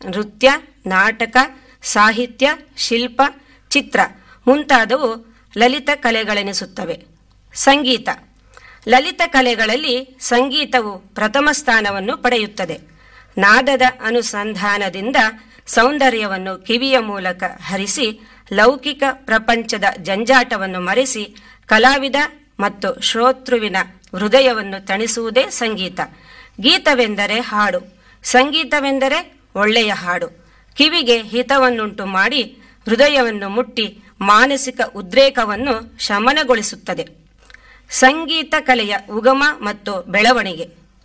ನೃತ್ಯ ನಾಟಕ ಸಾಹಿತ್ಯ ಶಿಲ್ಪ ಚಿತ್ರ ಮುಂತಾದವು ಲಲಿತ ಕಲೆಗಳೆನಿಸುತ್ತವೆ ಸಂಗೀತ ಲಲಿತ ಕಲೆಗಳಲ್ಲಿ ಸಂಗೀತವು ಪ್ರಥಮ ಸ್ಥಾನವನ್ನು ಪಡೆಯುತ್ತದೆ ನಾದದ ಅನುಸಂಧಾನದಿಂದ ಸೌಂದರ್ಯವನ್ನು ಕಿವಿಯ ಮೂಲಕ ಹರಿಸಿ ಲೌಕಿಕ ಪ್ರಪಂಚದ ಜಂಜಾಟವನ್ನು ಮರೆಸಿ ಕಲಾವಿದ ಮತ್ತು ಶ್ರೋತೃವಿನ ಹೃದಯವನ್ನು ತಣಿಸುವುದೇ ಸಂಗೀತ ಗೀತವೆಂದರೆ ಹಾಡು ಸಂಗೀತವೆಂದರೆ ಒಳ್ಳೆಯ ಹಾಡು ಕಿವಿಗೆ ಹಿತವನ್ನುಂಟು ಮಾಡಿ ಹೃದಯವನ್ನು ಮುಟ್ಟಿ ಮಾನಸಿಕ ಉದ್ರೇಕವನ್ನು ಶಮನಗೊಳಿಸುತ್ತದೆ ಸಂಗೀತ ಕಲೆಯ ಉಗಮ ಮತ್ತು ಬೆಳವಣಿಗೆ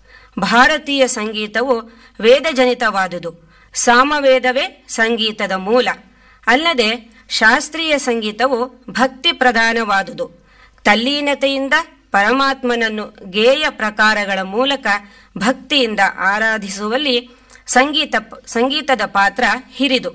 ಭಾರತೀಯ ಸಂಗೀತವು ವೇದಜನಿತವಾದುದು ಸಾಮವೇದವೇ ಸಂಗೀತದ ಮೂಲ ಅಲ್ಲದೆ ಶಾಸ್ತ್ರೀಯ ಸಂಗೀತವು ಭಕ್ತಿ ಪ್ರಧಾನವಾದುದು ತಲ್ಲೀನತೆಯಿಂದ ಪರಮಾತ್ಮನನ್ನು ಗೇಯ ಪ್ರಕಾರಗಳ ಮೂಲಕ ಭಕ್ತಿಯಿಂದ ಆರಾಧಿಸುವಲ್ಲಿ ಸಂಗೀತ ಸಂಗೀತದ ಪಾತ್ರ ಹಿರಿದು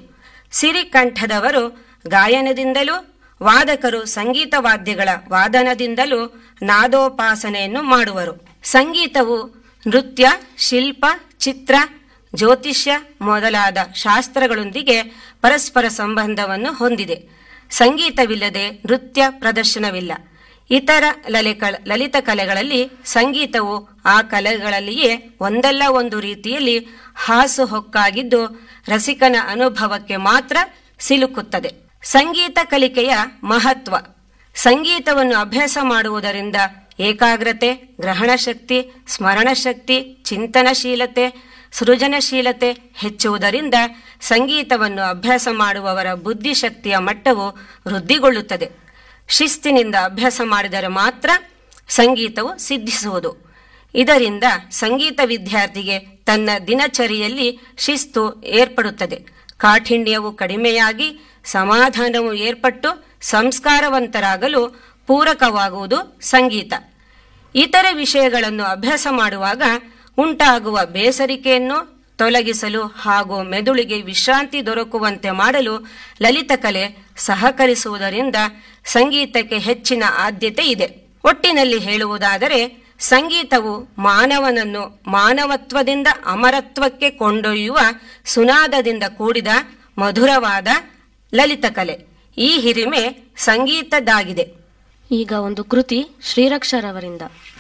ಸಿರಿಕಂಠದವರು ಗಾಯನದಿಂದಲೂ ವಾದಕರು ಸಂಗೀತ ವಾದ್ಯಗಳ ವಾದನದಿಂದಲೂ ನಾದೋಪಾಸನೆಯನ್ನು ಮಾಡುವರು ಸಂಗೀತವು ನೃತ್ಯ ಶಿಲ್ಪ ಚಿತ್ರ ಜ್ಯೋತಿಷ್ಯ ಮೊದಲಾದ ಶಾಸ್ತ್ರಗಳೊಂದಿಗೆ ಪರಸ್ಪರ ಸಂಬಂಧವನ್ನು ಹೊಂದಿದೆ ಸಂಗೀತವಿಲ್ಲದೆ ನೃತ್ಯ ಪ್ರದರ್ಶನವಿಲ್ಲ ಇತರ ಲಲಿಕ ಲಲಿತ ಕಲೆಗಳಲ್ಲಿ ಸಂಗೀತವು ಆ ಕಲೆಗಳಲ್ಲಿಯೇ ಒಂದಲ್ಲ ಒಂದು ರೀತಿಯಲ್ಲಿ ಹಾಸುಹೊಕ್ಕಾಗಿದ್ದು ರಸಿಕನ ಅನುಭವಕ್ಕೆ ಮಾತ್ರ ಸಿಲುಕುತ್ತದೆ ಸಂಗೀತ ಕಲಿಕೆಯ ಮಹತ್ವ ಸಂಗೀತವನ್ನು ಅಭ್ಯಾಸ ಮಾಡುವುದರಿಂದ ಏಕಾಗ್ರತೆ ಗ್ರಹಣ ಶಕ್ತಿ ಸ್ಮರಣ ಶಕ್ತಿ ಚಿಂತನಶೀಲತೆ ಸೃಜನಶೀಲತೆ ಹೆಚ್ಚುವುದರಿಂದ ಸಂಗೀತವನ್ನು ಅಭ್ಯಾಸ ಮಾಡುವವರ ಬುದ್ಧಿಶಕ್ತಿಯ ಮಟ್ಟವು ವೃದ್ಧಿಗೊಳ್ಳುತ್ತದೆ ಶಿಸ್ತಿನಿಂದ ಅಭ್ಯಾಸ ಮಾಡಿದರೆ ಮಾತ್ರ ಸಂಗೀತವು ಸಿದ್ಧಿಸುವುದು ಇದರಿಂದ ಸಂಗೀತ ವಿದ್ಯಾರ್ಥಿಗೆ ತನ್ನ ದಿನಚರಿಯಲ್ಲಿ ಶಿಸ್ತು ಏರ್ಪಡುತ್ತದೆ ಕಾಠಿಣ್ಯವು ಕಡಿಮೆಯಾಗಿ ಸಮಾಧಾನವು ಏರ್ಪಟ್ಟು ಸಂಸ್ಕಾರವಂತರಾಗಲು ಪೂರಕವಾಗುವುದು ಸಂಗೀತ ಇತರೆ ವಿಷಯಗಳನ್ನು ಅಭ್ಯಾಸ ಮಾಡುವಾಗ ಉಂಟಾಗುವ ಬೇಸರಿಕೆಯನ್ನು ತೊಲಗಿಸಲು ಹಾಗೂ ಮೆದುಳಿಗೆ ವಿಶ್ರಾಂತಿ ದೊರಕುವಂತೆ ಮಾಡಲು ಲಲಿತ ಕಲೆ ಸಹಕರಿಸುವುದರಿಂದ ಸಂಗೀತಕ್ಕೆ ಹೆಚ್ಚಿನ ಆದ್ಯತೆ ಇದೆ ಒಟ್ಟಿನಲ್ಲಿ ಹೇಳುವುದಾದರೆ ಸಂಗೀತವು ಮಾನವನನ್ನು ಮಾನವತ್ವದಿಂದ ಅಮರತ್ವಕ್ಕೆ ಕೊಂಡೊಯ್ಯುವ ಸುನಾದದಿಂದ ಕೂಡಿದ ಮಧುರವಾದ ಲಲಿತ ಕಲೆ ಈ ಹಿರಿಮೆ ಸಂಗೀತದಾಗಿದೆ ಈಗ ಒಂದು ಕೃತಿ ಶ್ರೀರಕ್ಷರವರಿಂದ